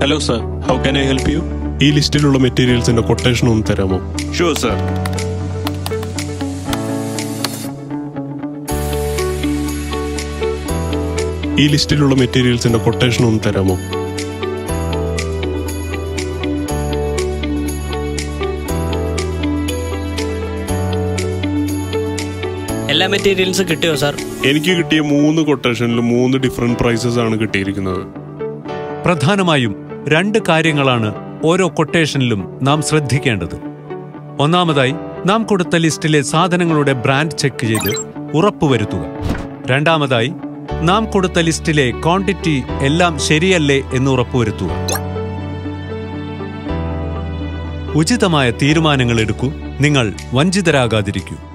hello sir how can I help you ഈ ലിസ്റ്റിലുള്ള മെറ്റീരിയൽസിന്റെ quotation ഒന്ന് തരാമോ ഷുവർ സർ ഈ ലിസ്റ്റിലുള്ള മെറ്റീരിയൽസിന്റെ കൊട്ടേഷൻ ഒന്ന് തരാമോ എല്ലാ മെറ്റീരിയൽസും കിട്ടിയോ സാർ എനിക്ക് കിട്ടിയ മൂന്ന് കൊട്ടേഷനിൽ മൂന്ന് ഡിഫറെന്റ് പ്രൈസസ് ആണ് കിട്ടിയിരിക്കുന്നത് പ്രധാനമായും രണ്ട് കാര്യങ്ങളാണ് ഓരോ കൊട്ടേഷനിലും നാം ശ്രദ്ധിക്കേണ്ടത് ഒന്നാമതായി നാം കൊടുത്ത ലിസ്റ്റിലെ സാധനങ്ങളുടെ ബ്രാൻഡ് ചെക്ക് ചെയ്ത് ഉറപ്പുവരുത്തുക രണ്ടാമതായി നാം കൊടുത്ത ലിസ്റ്റിലെ ക്വാണ്ടിറ്റി എല്ലാം ശരിയല്ലേ എന്ന് ഉറപ്പുവരുത്തുക ഉചിതമായ തീരുമാനങ്ങൾ എടുക്കൂ നിങ്ങൾ വഞ്ചിതരാകാതിരിക്കൂ